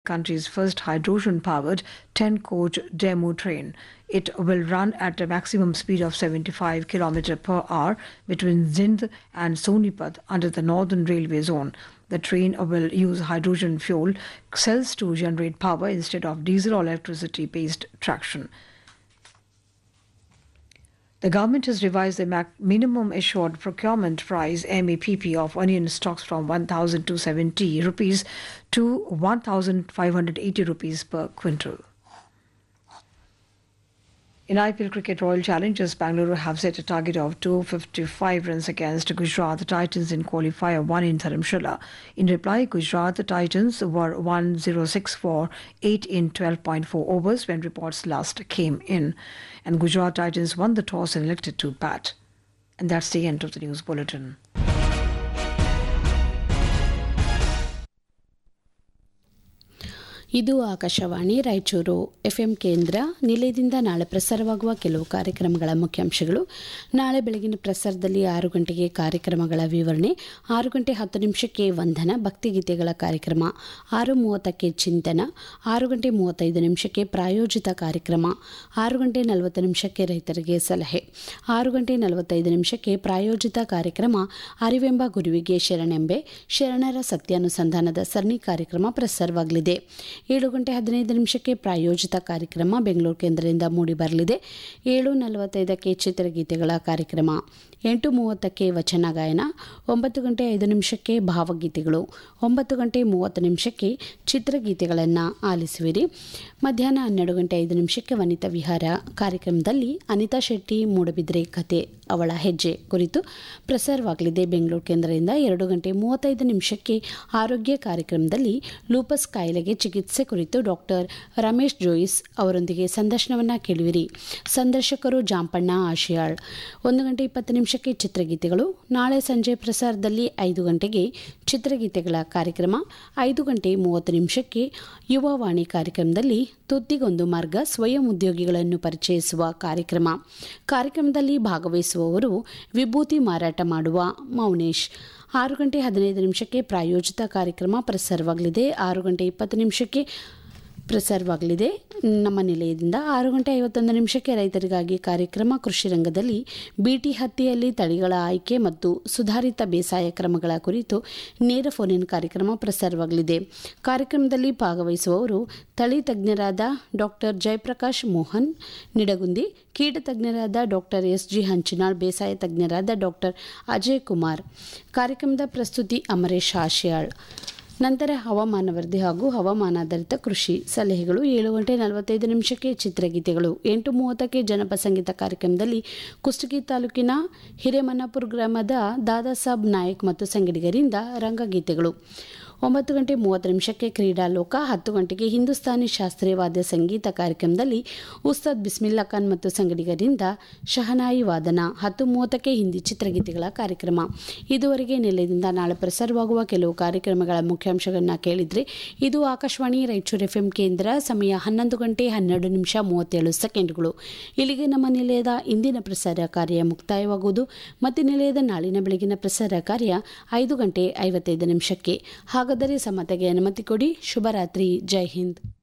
country's first hydrogen powered 10 coach demo train. It will run at a maximum speed of 75 km per hour between Zindh and Sonipat under the Northern Railway Zone. The train will use hydrogen fuel cells to generate power instead of diesel or electricity based traction. The government has revised the mac- minimum assured procurement price MAPP of onion stocks from 1,270 rupees to 1,580 rupees per quintal. In IPL cricket, Royal Challengers Bangalore have set a target of 255 runs against Gujarat Titans in qualifier 1 in Dharamshala. In reply, Gujarat Titans were 106 for 8 in 12.4 overs when reports last came in. And Gujarat Titans won the toss and elected to bat. And that's the end of the news bulletin. ಇದು Akashvani Raichur FM ಕೇಂದ್ರ ನಿಲಯದಿಂದ ನಾಳೆ ಪ್ರಸಾರವಾಗುವ ಕೆಲವು ಕಾರ್ಯಕ್ರಮಗಳ ಮುಖ್ಯಾಂಶಗಳು ನಾಳೆ ಬೆಳಗಿನ ಪ್ರಸಾರದಲ್ಲಿ ಆರು ಗಂಟೆಗೆ ಕಾರ್ಯಕ್ರಮಗಳ ವಿವರಣೆ ಆರು ಗಂಟೆ ಹತ್ತು ನಿಮಿಷಕ್ಕೆ ವಂದನ ಭಕ್ತಿಗೀತೆಗಳ ಕಾರ್ಯಕ್ರಮ ಆರು ಮೂವತ್ತಕ್ಕೆ ಚಿಂತನ ಆರು ಗಂಟೆ ಮೂವತ್ತೈದು ನಿಮಿಷಕ್ಕೆ ಪ್ರಾಯೋಜಿತ ಕಾರ್ಯಕ್ರಮ ಆರು ಗಂಟೆ ನಲವತ್ತು ನಿಮಿಷಕ್ಕೆ ರೈತರಿಗೆ ಸಲಹೆ ಆರು ಗಂಟೆ ನಲವತ್ತೈದು ನಿಮಿಷಕ್ಕೆ ಪ್ರಾಯೋಜಿತ ಕಾರ್ಯಕ್ರಮ ಅರಿವೆಂಬ ಗುರುವಿಗೆ ಶರಣೆಂಬೆ ಶರಣರ ಸತ್ಯಾನುಸಂಧಾನದ ಸರಣಿ ಕಾರ್ಯಕ್ರಮ ಪ್ರಸಾರವಾಗಲಿದೆ ಏಳು ಗಂಟೆ ಹದಿನೈದು ನಿಮಿಷಕ್ಕೆ ಪ್ರಾಯೋಜಿತ ಕಾರ್ಯಕ್ರಮ ಬೆಂಗಳೂರು ಕೇಂದ್ರದಿಂದ ಮೂಡಿಬರಲಿದೆ ಏಳು ನಲವತ್ತೈದಕ್ಕೆ ಚಿತ್ರಗೀತೆಗಳ ಕಾರ್ಯಕ್ರಮ ಎಂಟು ಮೂವತ್ತಕ್ಕೆ ವಚನ ಗಾಯನ ಒಂಬತ್ತು ಗಂಟೆ ಐದು ನಿಮಿಷಕ್ಕೆ ಭಾವಗೀತೆಗಳು ಒಂಬತ್ತು ಗಂಟೆ ಮೂವತ್ತು ನಿಮಿಷಕ್ಕೆ ಚಿತ್ರಗೀತೆಗಳನ್ನು ಆಲಿಸುವಿರಿ ಮಧ್ಯಾಹ್ನ ಹನ್ನೆರಡು ಗಂಟೆ ಐದು ನಿಮಿಷಕ್ಕೆ ವನಿತಾ ವಿಹಾರ ಕಾರ್ಯಕ್ರಮದಲ್ಲಿ ಅನಿತಾ ಶೆಟ್ಟಿ ಮೂಡಬಿದ್ರೆ ಕತೆ ಅವಳ ಹೆಜ್ಜೆ ಕುರಿತು ಪ್ರಸಾರವಾಗಲಿದೆ ಬೆಂಗಳೂರು ಕೇಂದ್ರದಿಂದ ಎರಡು ಗಂಟೆ ಮೂವತ್ತೈದು ನಿಮಿಷಕ್ಕೆ ಆರೋಗ್ಯ ಕಾರ್ಯಕ್ರಮದಲ್ಲಿ ಲೂಪಸ್ ಕಾಯಿಲೆಗೆ ಚಿಕಿತ್ಸೆ ಕುರಿತು ಡಾಕ್ಟರ್ ರಮೇಶ್ ಜೋಯಿಸ್ ಅವರೊಂದಿಗೆ ಸಂದರ್ಶನವನ್ನು ಕೇಳುವಿರಿ ಸಂದರ್ಶಕರು ಜಾಂಪಣ್ಣ ಆಶಿಯಾಳ್ ಒಂದು ಗಂಟೆ ಇಪ್ಪತ್ತು ನಿಮಿಷಕ್ಕೆ ಚಿತ್ರಗೀತೆಗಳು ನಾಳೆ ಸಂಜೆ ಪ್ರಸಾರದಲ್ಲಿ ಐದು ಗಂಟೆಗೆ ಚಿತ್ರಗೀತೆಗಳ ಕಾರ್ಯಕ್ರಮ ಐದು ಗಂಟೆ ಮೂವತ್ತು ನಿಮಿಷಕ್ಕೆ ಯುವವಾಣಿ ಕಾರ್ಯಕ್ರಮದಲ್ಲಿ ತುತ್ತಿಗೊಂದು ಮಾರ್ಗ ಸ್ವಯಂ ಉದ್ಯೋಗಿಗಳನ್ನು ಪರಿಚಯಿಸುವ ಕಾರ್ಯಕ್ರಮ ಕಾರ್ಯಕ್ರಮದಲ್ಲಿ ಭಾಗವಹಿಸುವವರು ವಿಭೂತಿ ಮಾರಾಟ ಮಾಡುವ ಮೌನೇಶ್ ಆರು ಗಂಟೆ ಹದಿನೈದು ನಿಮಿಷಕ್ಕೆ ಪ್ರಾಯೋಜಿತ ಕಾರ್ಯಕ್ರಮ ಪ್ರಸಾರವಾಗಲಿದೆ ಆರು ಗಂಟೆ ಇಪ್ಪತ್ತು ನಿಮಿಷಕ್ಕೆ ಪ್ರಸಾರವಾಗಲಿದೆ ನಮ್ಮ ನಿಲಯದಿಂದ ಆರು ಗಂಟೆ ಐವತ್ತೊಂದು ನಿಮಿಷಕ್ಕೆ ರೈತರಿಗಾಗಿ ಕಾರ್ಯಕ್ರಮ ಕೃಷಿ ರಂಗದಲ್ಲಿ ಬಿಟಿ ಹತ್ತಿಯಲ್ಲಿ ತಳಿಗಳ ಆಯ್ಕೆ ಮತ್ತು ಸುಧಾರಿತ ಬೇಸಾಯ ಕ್ರಮಗಳ ಕುರಿತು ನೇರ ಫೋನಿನ್ ಕಾರ್ಯಕ್ರಮ ಪ್ರಸಾರವಾಗಲಿದೆ ಕಾರ್ಯಕ್ರಮದಲ್ಲಿ ಭಾಗವಹಿಸುವವರು ತಳಿ ತಜ್ಞರಾದ ಡಾಕ್ಟರ್ ಜಯಪ್ರಕಾಶ್ ಮೋಹನ್ ನಿಡಗುಂದಿ ಕೀಟ ತಜ್ಞರಾದ ಡಾಕ್ಟರ್ ಎಸ್ ಜಿ ಹಂಚಿನಾಳ್ ಬೇಸಾಯ ತಜ್ಞರಾದ ಡಾಕ್ಟರ್ ಅಜಯ್ ಕುಮಾರ್ ಕಾರ್ಯಕ್ರಮದ ಪ್ರಸ್ತುತಿ ಅಮರೇಶ್ ಆಶಿಯಾಳ್ ನಂತರ ಹವಾಮಾನ ವರದಿ ಹಾಗೂ ಹವಾಮಾನಾಧಾರಿತ ಕೃಷಿ ಸಲಹೆಗಳು ಏಳು ಗಂಟೆ ನಲವತ್ತೈದು ನಿಮಿಷಕ್ಕೆ ಚಿತ್ರಗೀತೆಗಳು ಎಂಟು ಮೂವತ್ತಕ್ಕೆ ಜನಪ ಸಂಗೀತ ಕಾರ್ಯಕ್ರಮದಲ್ಲಿ ಕುಷ್ಟಗಿ ತಾಲೂಕಿನ ಹಿರೇಮನ್ನಾಪುರ ಗ್ರಾಮದ ದಾದಾ ಸಾಬ್ ನಾಯಕ್ ಮತ್ತು ಸಂಗಡಿಗರಿಂದ ರಂಗಗೀತೆಗಳು ಒಂಬತ್ತು ಗಂಟೆ ಮೂವತ್ತು ನಿಮಿಷಕ್ಕೆ ಕ್ರೀಡಾ ಲೋಕ ಹತ್ತು ಗಂಟೆಗೆ ಹಿಂದೂಸ್ತಾನಿ ಶಾಸ್ತ್ರೀಯ ವಾದ್ಯ ಸಂಗೀತ ಕಾರ್ಯಕ್ರಮದಲ್ಲಿ ಉಸ್ತಾದ್ ಬಿಸ್ಮಿಲ್ಲಾ ಖಾನ್ ಮತ್ತು ಸಂಗಡಿಗರಿಂದ ಶಹನಾಯಿ ವಾದನ ಹತ್ತು ಮೂವತ್ತಕ್ಕೆ ಹಿಂದಿ ಚಿತ್ರಗೀತೆಗಳ ಕಾರ್ಯಕ್ರಮ ಇದುವರೆಗೆ ನಿಲಯದಿಂದ ನಾಳೆ ಪ್ರಸಾರವಾಗುವ ಕೆಲವು ಕಾರ್ಯಕ್ರಮಗಳ ಮುಖ್ಯಾಂಶಗಳನ್ನು ಕೇಳಿದ್ರಿ ಇದು ಆಕಾಶವಾಣಿ ರಾಯಚೂರು ಎಫ್ಎಂ ಕೇಂದ್ರ ಸಮಯ ಹನ್ನೊಂದು ಗಂಟೆ ಹನ್ನೆರಡು ನಿಮಿಷ ಮೂವತ್ತೇಳು ಸೆಕೆಂಡ್ಗಳು ಇಲ್ಲಿಗೆ ನಮ್ಮ ನಿಲಯದ ಇಂದಿನ ಪ್ರಸಾರ ಕಾರ್ಯ ಮುಕ್ತಾಯವಾಗುವುದು ಮತ್ತೆ ನಿಲಯದ ನಾಳಿನ ಬೆಳಗಿನ ಪ್ರಸಾರ ಕಾರ್ಯ ಐದು ಗಂಟೆ ಐವತ್ತೈದು ನಿಮಿಷಕ್ಕೆ ಹಾಗಾದರೆ ಸಮತೆಗೆ ಅನುಮತಿ ಕೊಡಿ ಶುಭರಾತ್ರಿ ಜೈ ಹಿಂದ್